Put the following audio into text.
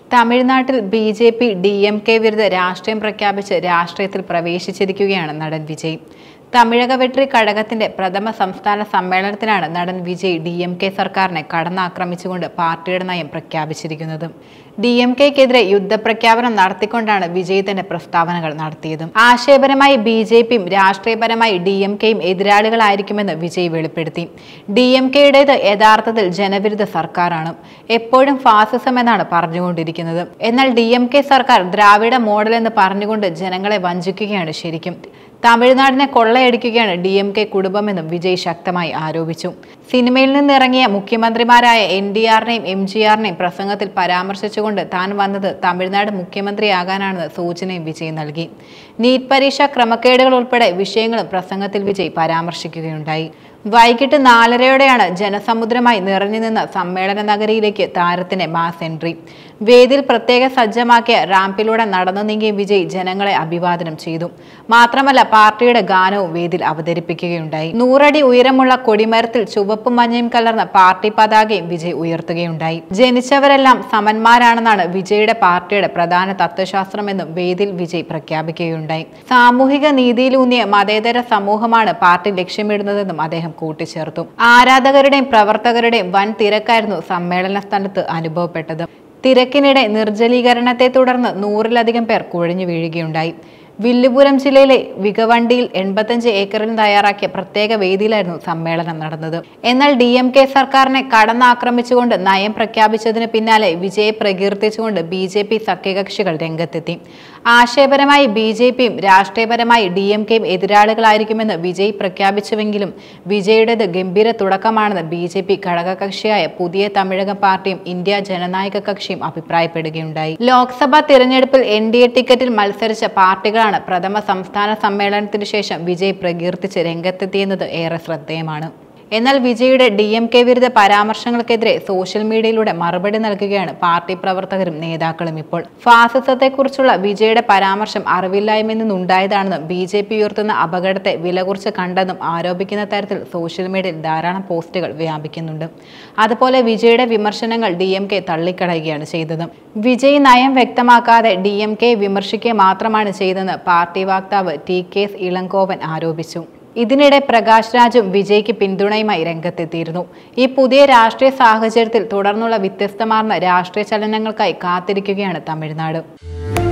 തമിഴ്നാട്ടിൽ B J P D M K വിരുദ്ധ രാഷ്ട്രീയം പ്രഖ്യാപിച്ച് രാഷ്ട്രീയത്തിൽ പ്രവേശിച്ചിരിക്കുകയാണ് നടൻ വിജയ് തമിഴക വെട്രി കഴകത്തിന്റെ പ്രഥമ സംസ്ഥാന സമ്മേളനത്തിനാണ് നടൻ വിജയ് ഡി എം കെ സർക്കാരിനെ കടന്നാക്രമിച്ചുകൊണ്ട് പാർട്ടിയുടെ നയം പ്രഖ്യാപിച്ചിരിക്കുന്നത് ഡി എം കെക്കെതിരെ യുദ്ധപ്രഖ്യാപനം നടത്തിക്കൊണ്ടാണ് വിജയ് തന്റെ പ്രസ്താവനകൾ നടത്തിയത് ആശയപരമായി ബി ജെ പിയും രാഷ്ട്രീയപരമായി ഡി എം കെയും എതിരാളികളായിരിക്കുമെന്ന് വിജയ് വെളിപ്പെടുത്തി ഡി എം കെയുടേത് യഥാർത്ഥത്തിൽ ജനവിരുദ്ധ സർക്കാരാണ് എപ്പോഴും ഫാസിസം എന്നാണ് പറഞ്ഞുകൊണ്ടിരിക്കുന്നത് എന്നാൽ ഡി എം കെ സർക്കാർ ദ്രാവിഡ മോഡൽ എന്ന് പറഞ്ഞുകൊണ്ട് ജനങ്ങളെ വഞ്ചിക്കുകയാണ് ശരിക്കും തമിഴ്നാടിനെ കൊള്ളയടിക്കുകയാണ് ഡി എം കെ കുടുംബമെന്നും വിജയ് ശക്തമായി ആരോപിച്ചു സിനിമയിൽ നിന്നിറങ്ങിയ മുഖ്യമന്ത്രിമാരായ എൻ ഡി ആറിനെയും എം ജി ആറിനെയും പ്രസംഗത്തിൽ പരാമർശിച്ചുകൊണ്ട് താൻ വന്നത് തമിഴ്നാട് മുഖ്യമന്ത്രിയാകാനാണെന്ന് സൂചനയും വിജയ് നൽകി നീറ്റ് പരീക്ഷ ക്രമക്കേടുകൾ ഉൾപ്പെടെ വിഷയങ്ങളും പ്രസംഗത്തിൽ വിജയ് പരാമർശിക്കുകയുണ്ടായി വൈകിട്ട് നാലരയോടെയാണ് ജനസമുദ്രമായി നിറഞ്ഞു നിന്ന സമ്മേളന നഗരിയിലേക്ക് താരത്തിന്റെ മാസ് എൻട്രി വേദിയിൽ പ്രത്യേക സജ്ജമാക്കിയ റാമ്പിലൂടെ നടന്നു നീങ്ങിയ വിജയ് ജനങ്ങളെ അഭിവാദനം ചെയ്തു മാത്രമല്ല പാർട്ടിയുടെ ഗാനവും വേദിയിൽ അവതരിപ്പിക്കുകയുണ്ടായി നൂറടി ഉയരമുള്ള കൊടിമരത്തിൽ ചുവപ്പും മഞ്ഞയും കലർന്ന പാർട്ടി പതാകയും വിജയ് ഉയർത്തുകയുണ്ടായി ജനിച്ചവരെല്ലാം സമന്മാരാണെന്നാണ് വിജയുടെ പാർട്ടിയുടെ പ്രധാന തത്വശാസ്ത്രമെന്നും വേദിയിൽ വിജയ് പ്രഖ്യാപിക്കുകയുണ്ടായി സാമൂഹിക നീതിയിലൂന്നിയ മതേതര സമൂഹമാണ് പാർട്ടി ലക്ഷ്യമിടുന്നതെന്നും അദ്ദേഹം കൂട്ടിച്ചേർത്തു ആരാധകരുടെയും പ്രവർത്തകരുടെയും വൻ തിരക്കായിരുന്നു സമ്മേളന സ്ഥലത്ത് അനുഭവപ്പെട്ടത് തിരക്കിനിടെ നിർജ്ജലീകരണത്തെ തുടർന്ന് നൂറിലധികം പേർ കുഴഞ്ഞു വീഴുകയുണ്ടായി വില്ലുപുരം ജില്ലയിലെ വികവണ്ടിയിൽ എൺപത്തഞ്ച് ഏക്കറിൽ തയ്യാറാക്കിയ പ്രത്യേക വേദിയിലായിരുന്നു സമ്മേളനം നടന്നത് എന്നാൽ ഡി എം കെ സർക്കാരിനെ കടന്നാക്രമിച്ചുകൊണ്ട് നയം പ്രഖ്യാപിച്ചതിന് പിന്നാലെ വിജയെ പ്രകീർത്തിച്ചുകൊണ്ട് ബി ജെ പി സഖ്യകക്ഷികൾ രംഗത്തെത്തി ആശയപരമായി ബി ജെ പിയും രാഷ്ട്രീയപരമായി ഡി എം കെയും എതിരാളികളായിരിക്കുമെന്ന് വിജയ് പ്രഖ്യാപിച്ചുവെങ്കിലും വിജയുടേത് ഗംഭീര തുടക്കമാണെന്ന് ബി ജെ പി ഘടകകക്ഷിയായ പുതിയ തമിഴക പാർട്ടിയും ഇന്ത്യ ജനനായക കക്ഷിയും അഭിപ്രായപ്പെടുകയുണ്ടായി ലോക്സഭാ തിരഞ്ഞെടുപ്പിൽ എൻ ഡി എ ടിക്കറ്റിൽ മത്സരിച്ച പാർട്ടികളാണ് പ്രഥമ സംസ്ഥാന സമ്മേളനത്തിന് ശേഷം വിജയ് പ്രകീർത്തിച്ച് രംഗത്തെത്തിയെന്നത് ഏറെ ശ്രദ്ധേയമാണ് എന്നാൽ വിജയുടെ ഡി എം കെ വിരുദ്ധ പരാമർശങ്ങൾക്കെതിരെ സോഷ്യൽ മീഡിയയിലൂടെ മറുപടി നൽകുകയാണ് പാർട്ടി പ്രവർത്തകരും നേതാക്കളും ഇപ്പോൾ ഫാസിസത്തെക്കുറിച്ചുള്ള വിജയുടെ പരാമർശം അറിവില്ലായ്മയിൽ നിന്നുണ്ടായതാണെന്നും ബി ജെ പി ഉയർത്തുന്ന അപകടത്തെ വിലകുറിച്ച് കണ്ടെന്നും ആരോപിക്കുന്ന തരത്തിൽ സോഷ്യൽ മീഡിയയിൽ ധാരാളം പോസ്റ്റുകൾ വ്യാപിക്കുന്നുണ്ട് അതുപോലെ വിജയുടെ വിമർശനങ്ങൾ ഡി എം കെ തള്ളിക്കളയുകയാണ് ചെയ്തത് വിജയ് നയം വ്യക്തമാക്കാതെ ഡി എം കെ വിമർശിക്കുക മാത്രമാണ് ചെയ്തതെന്ന് പാർട്ടി വക്താവ് ടി കെ എസ് ഇളങ്കോവൻ ആരോപിച്ചു ഇതിനിടെ പ്രകാശ് രാജും വിജയ്ക്ക് പിന്തുണയുമായി രംഗത്തെത്തിയിരുന്നു ഈ പുതിയ രാഷ്ട്രീയ സാഹചര്യത്തിൽ തുടർന്നുള്ള വ്യത്യസ്തമാർന്ന രാഷ്ട്രീയ ചലനങ്ങൾക്കായി കാത്തിരിക്കുകയാണ് തമിഴ്നാട്